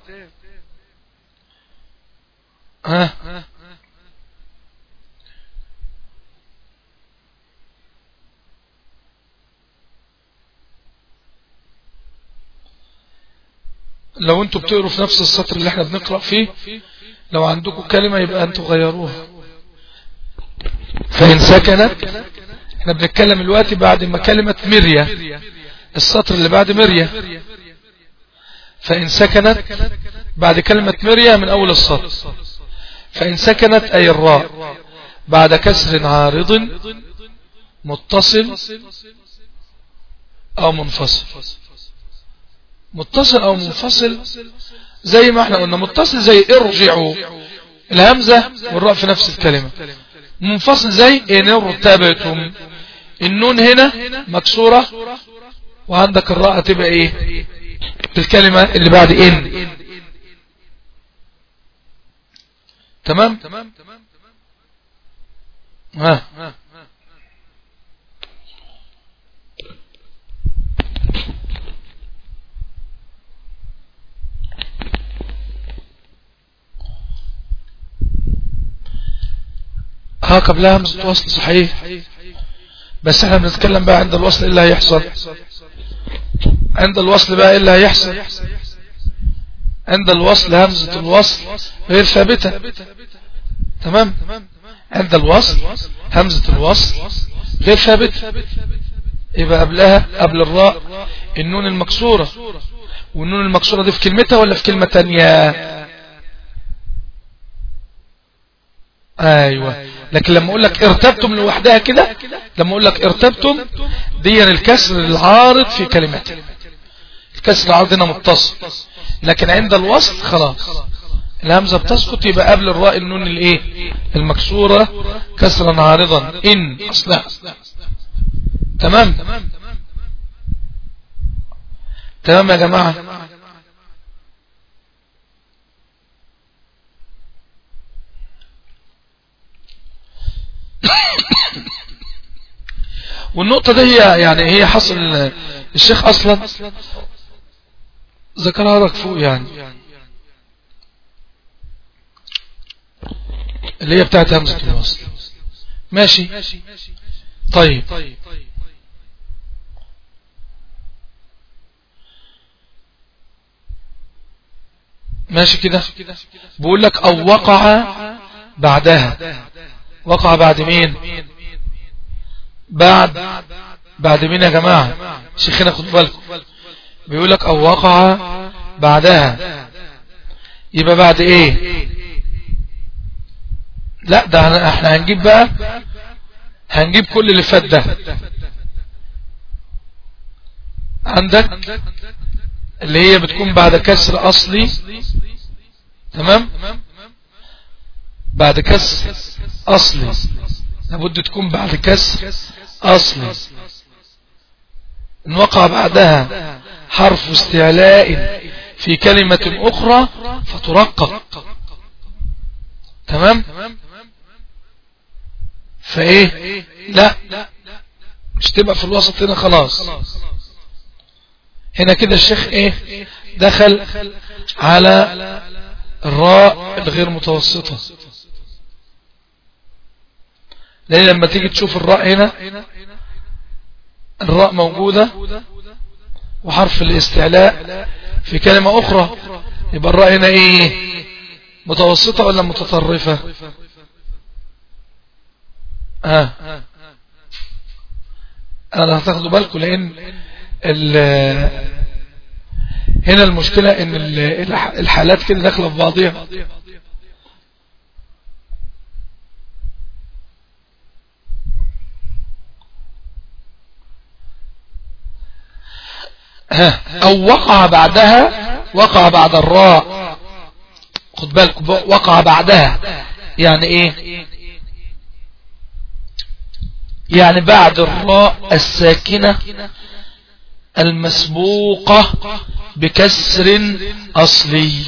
ها لو انتوا بتقروا في نفس السطر اللي احنا بنقرأ فيه لو عندكم كلمة يبقى انتوا غيروها فإن سكنت احنا بنتكلم الوقت بعد ما كلمة مريا السطر اللي بعد مريا فإن سكنت بعد كلمة مريا من أول السطر فإن سكنت أي الراء بعد كسر عارض متصل أو منفصل متصل أو منفصل زي ما احنا قلنا متصل زي ارجعوا الهمزة والراء في نفس الكلمة منفصل زي ان ارتبتم النون هنا مكسورة وعندك الراء تبقى ايه الكلمة اللي بعد ان تمام ها ها قبلها همزة وصل صحيح بس احنا بنتكلم بقى عند الوصل ايه اللي هيحصل عند الوصل بقى ايه اللي هيحصل عند الوصل همزة الوصل غير ثابتة تمام عند الوصل همزة الوصل غير ثابتة يبقى قبلها قبل الراء النون المكسورة والنون المكسورة دي في كلمتها ولا في كلمة تانية ايوه لكن لما اقول لك ارتبتم لوحدها كده لما اقول لك ارتبتم دي الكسر العارض في كلمته الكسر العارض هنا متصل لكن عند الوصل خلاص الهمزة بتسقط يبقى قبل الراء النون الايه المكسورة كسرا عارضا ان اصلها تمام تمام يا جماعة والنقطة دي هي يعني هي حصل الشيخ أصلا ذكرها لك فوق يعني اللي هي بتاعت همزة الوصل ماشي طيب ماشي كده بقول لك او وقع بعدها وقع بعد مين بعد بعد مين يا جماعة شيخنا خد بالكم بيقول لك او وقع بعدها يبقى بعد ايه لا ده احنا هنجيب بقى هنجيب كل اللي فات ده عندك اللي هي بتكون بعد كسر اصلي تمام بعد كسر اصلي لابد تكون بعد كسر اصلي ان وقع بعدها حرف استعلاء في كلمة اخرى فترقق تمام فايه لا مش تبقى في الوسط هنا خلاص هنا كده الشيخ ايه دخل على الراء الغير متوسطة لان لما تيجي تشوف الراء هنا الراء موجودة وحرف الاستعلاء في كلمة اخرى يبقى الراء هنا ايه متوسطة ولا متطرفة اه انا هتاخدوا بالكم لان هنا المشكلة ان الحالات كده داخله في بعضيها او وقع بعدها وقع بعد الراء خد بالك وقع بعدها يعني ايه يعني بعد الراء الساكنة المسبوقة بكسر أصلي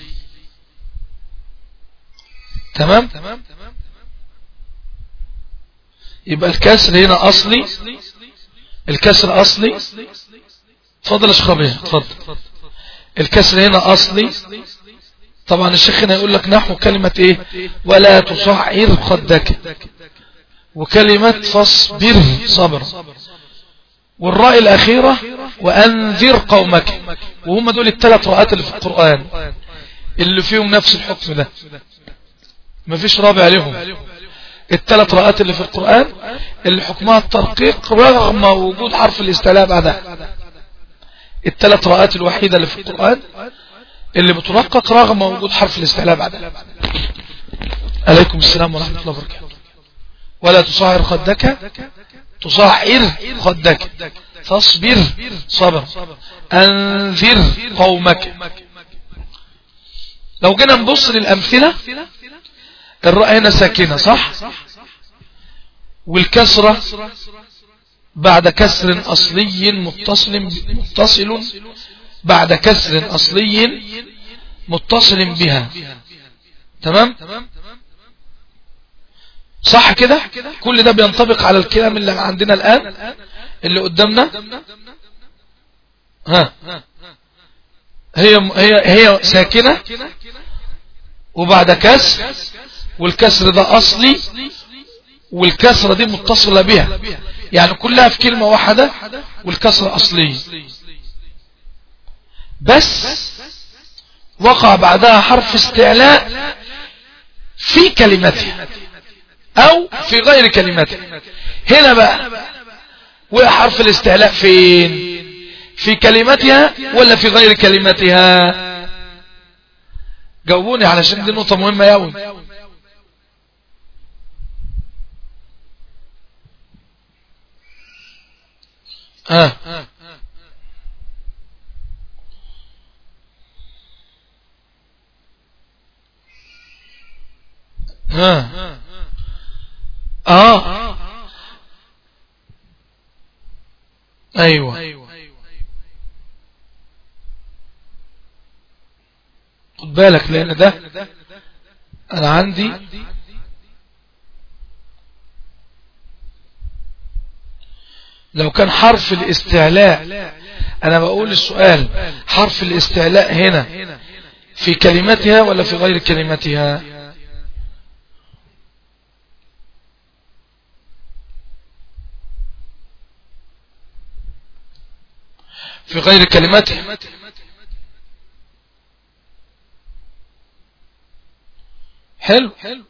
تمام يبقى الكسر هنا أصلي الكسر أصلي تفضل اشخبيه تفضل الكسر هنا أصلي طبعا الشيخ هنا يقول لك نحو كلمة ايه ولا تصعر خدك وكلمة فاصبر صبر والراء الأخيرة وأنذر قومك وهم دول الثلاث رأات اللي في القرآن اللي فيهم نفس الحكم ده مفيش رابع لهم الثلاث رأات اللي في القرآن اللي حكمها الترقيق رغم وجود حرف الاستعلاء بعدها الثلاث رأات الوحيدة اللي في القرآن اللي بترقق رغم وجود حرف الاستعلاء بعدها عليكم السلام ورحمة الله وبركاته ولا تصعر خدك تصعر خدك فاصبر صبر انذر قومك لو جينا نبص للأمثلة الراء هنا ساكنة صح والكسرة بعد كسر أصلي متصل متصل بعد كسر أصلي متصل بها تمام صح كده كل ده بينطبق على الكلام اللي عندنا الآن اللي قدامنا ها هي هي هي ساكنة وبعد كسر والكسر ده أصلي والكسرة دي متصلة بها يعني كلها في كلمة واحدة والكسرة أصلية بس وقع بعدها حرف استعلاء في كلمتها او في غير كلمتها هنا بقى وقع حرف الاستعلاء فين في كلمتها ولا في غير كلمتها جاوبوني علشان دي نقطة مهمة يوي ها آه. ها اه ايوه خد بالك لان ده انا عندي لو كان حرف الاستعلاء انا بقول السؤال حرف الاستعلاء هنا في كلمتها ولا في غير كلمتها في غير كلمتها حلو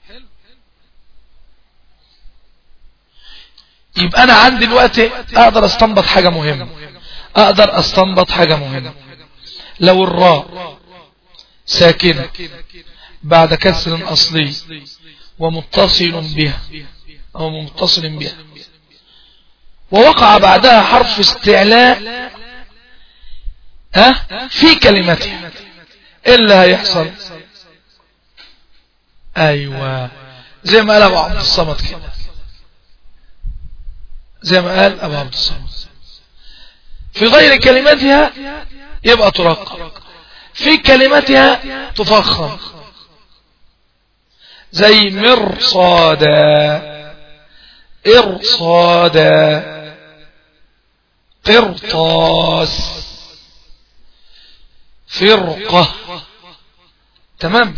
يبقى انا عندي دلوقتي اقدر استنبط حاجة مهمة اقدر استنبط حاجة مهمة لو الراء ساكنة بعد كسر اصلي ومتصل بها او متصل بها ووقع بعدها حرف استعلاء ها في كلمتها ايه اللي هيحصل ايوه زي ما قال ابو عبد الصمد كده زي ما قال ابو عبد الصمد في غير كلمتها يبقى ترقق في كلمتها تفخم زي مرصادا ارصادا قرطاس فرقة تمام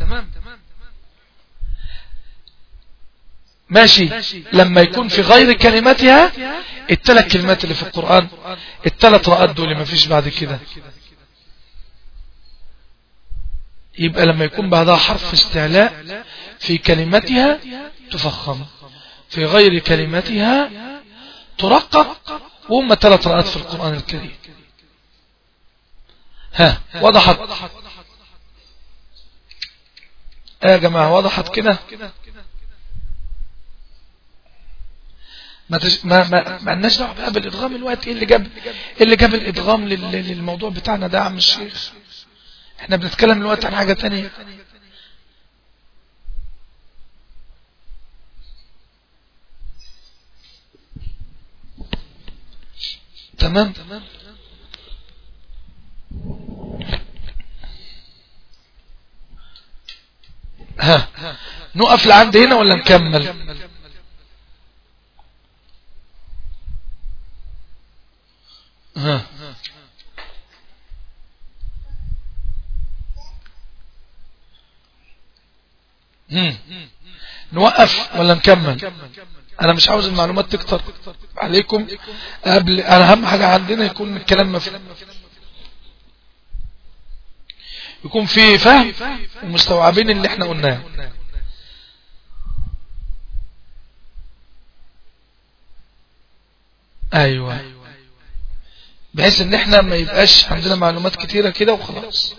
ماشي لما يكون في غير كلماتها الثلاث كلمات اللي في القرآن الثلاث رأت دول ما فيش بعد كده يبقى لما يكون بعدها حرف استعلاء في كلمتها تفخم في غير كلمتها ترقق وهم ثلاث رأت في القرآن الكريم ها وضحت يا جماعة وضحت كده ما تش... ما ما ما لناش دعوه بقى بالادغام الوقت ايه اللي جاب ايه اللي جاب الادغام لل... للموضوع بتاعنا ده يا عم الشيخ احنا بنتكلم الوقت عن حاجه ثانيه تمام ها نقف لعند هنا ولا نكمل ها نوقف ولا نكمل انا مش عاوز المعلومات تكتر عليكم قبل انا اهم حاجة عندنا يكون الكلام مفهوم يكون في فهم ومستوعبين اللي احنا قلناه ايوه بحيث ان احنا ما يبقاش عندنا معلومات كتيرة كده وخلاص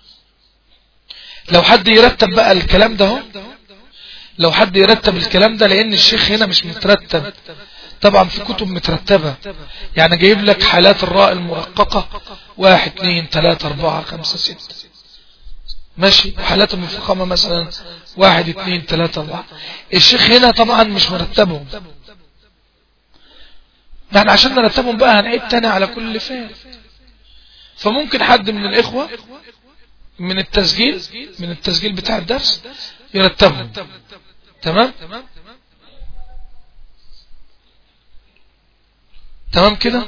لو حد يرتب بقى الكلام ده لو حد يرتب الكلام ده لان الشيخ هنا مش مترتب طبعا في كتب مترتبة يعني جايب لك حالات الراء المرققة واحد اثنين ثلاثة اربعة خمسة ستة ماشي حالات المفخمة مثلا واحد اثنين ثلاثة اربعة الشيخ هنا طبعا مش مرتبهم يعني عشان نرتبهم بقى هنعيد تاني على كل فعل فممكن حد من الإخوة من التسجيل من التسجيل بتاع الدرس يرتبهم تمام تمام كده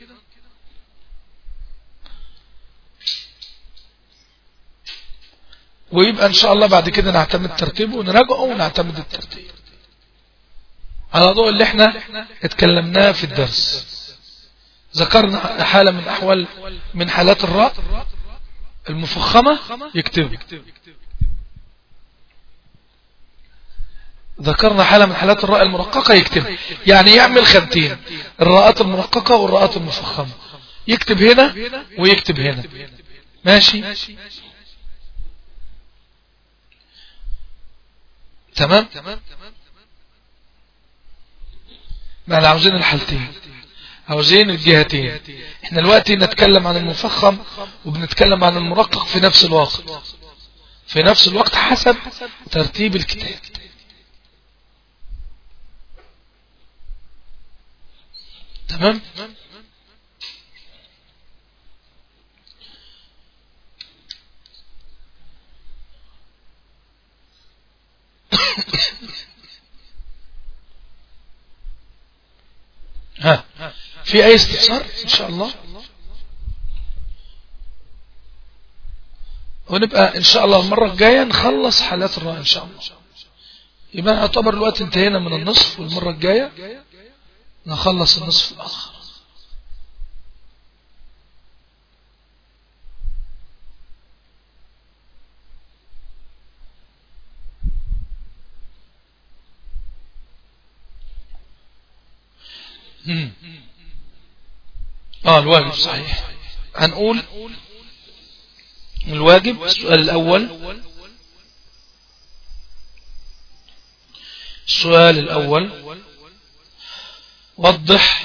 ويبقى ان شاء الله بعد كده نعتمد ترتيبه ونراجعه ونعتمد الترتيب على ضوء اللي احنا اتكلمناه في الدرس ذكرنا حالة من احوال من حالات الراء المفخمة يكتب ذكرنا حالة من حالات الراء المرققة يكتب يعني يعمل خانتين الراءات المرققة والراءات المفخمة يكتب هنا ويكتب هنا ماشي تمام ما احنا عاوزين الحالتين عاوزين الجهتين احنا دلوقتي نتكلم عن المفخم وبنتكلم عن المرقق في نفس الوقت في نفس الوقت حسب ترتيب الكتاب تمام ها في اي استفسار ان شاء الله ونبقى إن شاء الله المرة الجاية نخلص حالات الراء إن شاء الله يبقى نعتبر الوقت انتهينا من النصف والمرة الجاية نخلص النصف الآخر اه الواجب صحيح هنقول الواجب السؤال الأول السؤال الأول وضح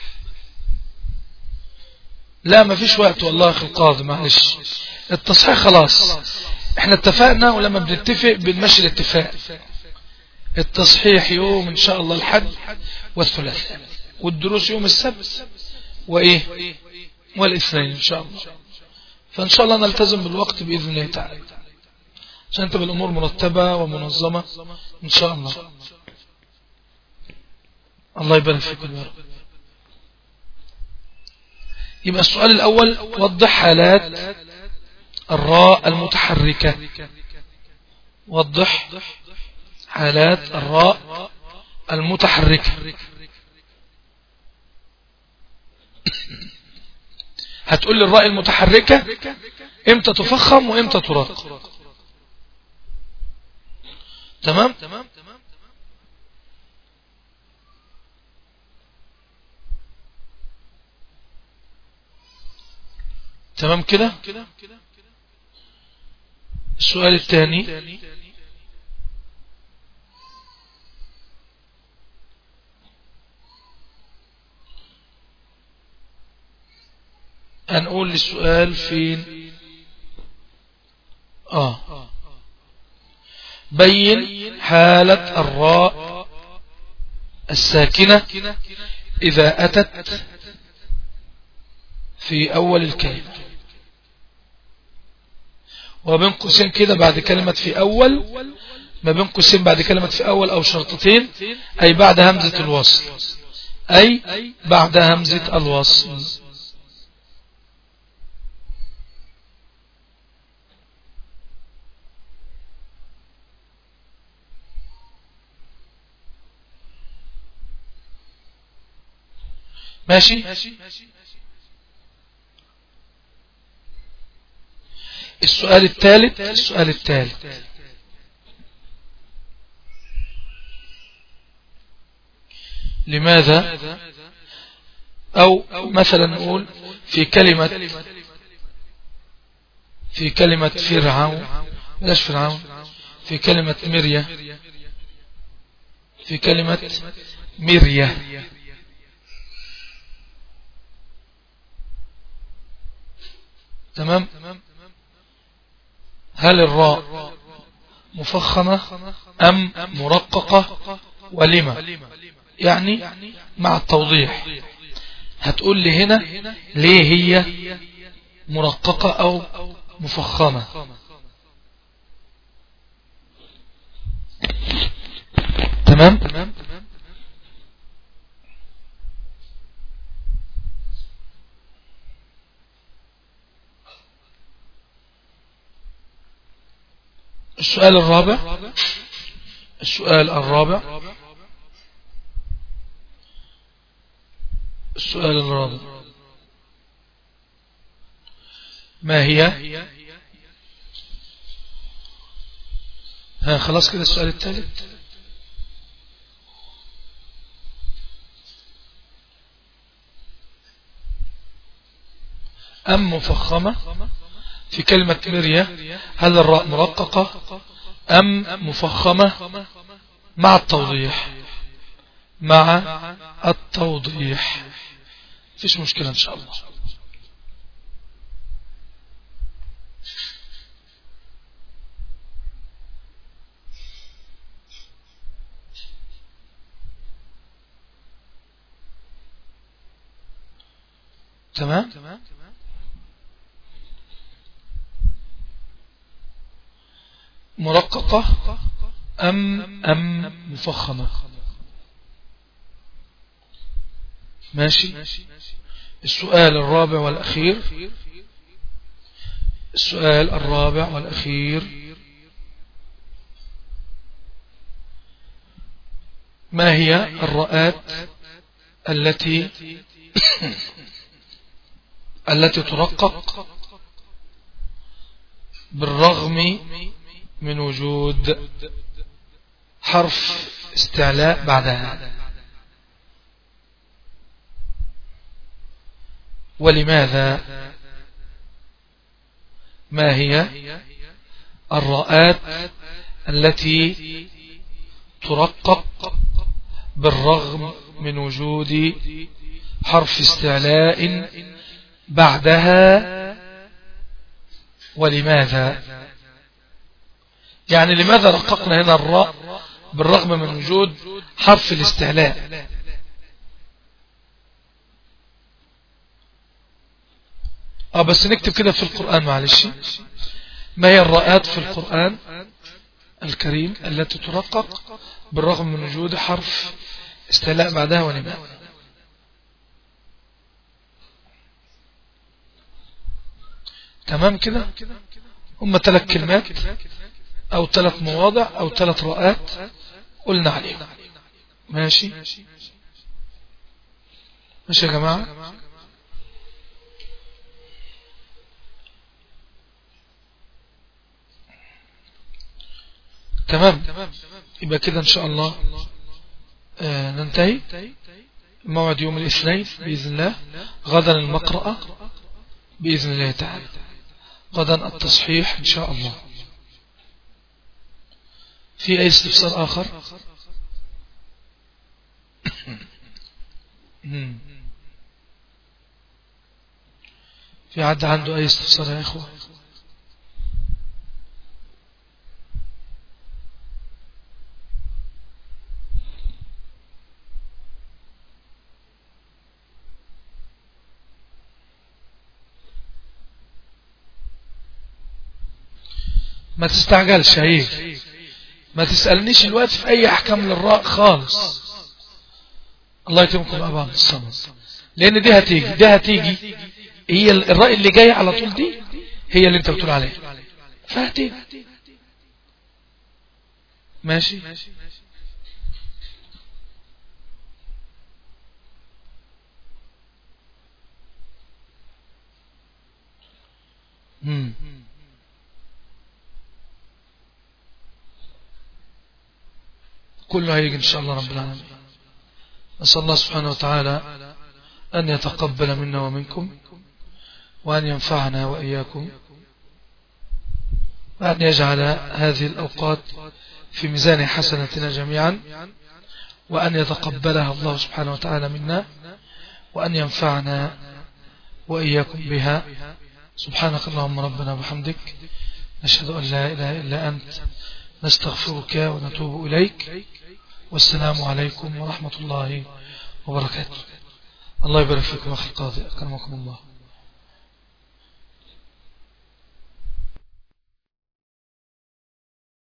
لا ما فيش وقت والله أخي القاضي معلش التصحيح خلاص احنا اتفقنا ولما بنتفق بنمشي الاتفاق التصحيح يوم ان شاء الله الحد والثلاثاء والدروس يوم السبت وايه والاثنين ان شاء الله فان شاء الله نلتزم بالوقت باذن الله تعالى عشان تبقى الامور مرتبة ومنظمة ان شاء الله الله يبارك فيكم يا رب يبقى السؤال الأول وضح حالات الراء المتحركة وضح حالات الراء المتحركة هتقول لي الراء المتحركة امتى تفخم وامتى تراق تمام تمام كده السؤال الثاني هنقول للسؤال فين آه بين حالة الراء الساكنة إذا أتت في أول الكلمة وبين قوسين كده بعد كلمة في أول ما بين قوسين بعد كلمة في أول أو شرطتين أي بعد همزة الوصل أي بعد همزة الوصل ماشي السؤال الثالث السؤال الثالث لماذا أو مثلا نقول في كلمة في كلمة فرعون بلاش فرعون في كلمة مريا في كلمة مريا تمام هل الراء مفخمة أم مرققة ولما يعني مع التوضيح هتقول لي هنا ليه هي مرققة أو مفخمة تمام السؤال الرابع السؤال الرابع السؤال الرابع ما هي ها خلاص كده السؤال الثالث أم مفخمة في كلمة مريا هل الراء مرققة أم مفخمة مع التوضيح مع التوضيح فيش مشكلة إن شاء الله تمام مرققة أم أم مفخمة ماشي السؤال الرابع والأخير السؤال الرابع والأخير ما هي الرآت التي التي ترقق بالرغم من وجود حرف استعلاء بعدها ولماذا ما هي الرآت التي ترقق بالرغم من وجود حرف استعلاء بعدها ولماذا يعني لماذا رققنا هنا الراء بالرغم من وجود حرف الاستعلاء اه بس نكتب كده في القرآن معلش ما هي الراءات في القرآن الكريم التي ترقق بالرغم من وجود حرف استعلاء بعدها ولماذا تمام كده هم ثلاث كلمات او ثلاث مواضع او ثلاث رؤات قلنا عليهم ماشي ماشي يا جماعة تمام يبقى كده ان شاء الله آه ننتهي موعد يوم الاثنين بإذن الله غدا المقرأة بإذن الله تعالى غدا التصحيح إن شاء الله في أي استفسار آخر في عد عنده أي استفسار يا إخوة ما تستعجلش هيك ما تسألنيش الوقت في أي أحكام للراء خالص الله يكرمكم أبا الصمد لأن دي هتيجي دي هتيجي هي الرأي اللي جاي على طول دي هي اللي انت بتقول عليها فهتيجي ماشي مم. كله هيجي إن شاء الله رب العالمين نسأل الله سبحانه وتعالى أن يتقبل منا ومنكم وأن ينفعنا وإياكم وأن يجعل هذه الأوقات في ميزان حسنتنا جميعا وأن يتقبلها الله سبحانه وتعالى منا وأن ينفعنا وإياكم بها سبحانك اللهم ربنا وبحمدك نشهد أن لا إله إلا أنت نستغفرك ونتوب إليك والسلام عليكم ورحمة الله وبركاته الله يبارك فيكم أخي القاضي أكرمكم الله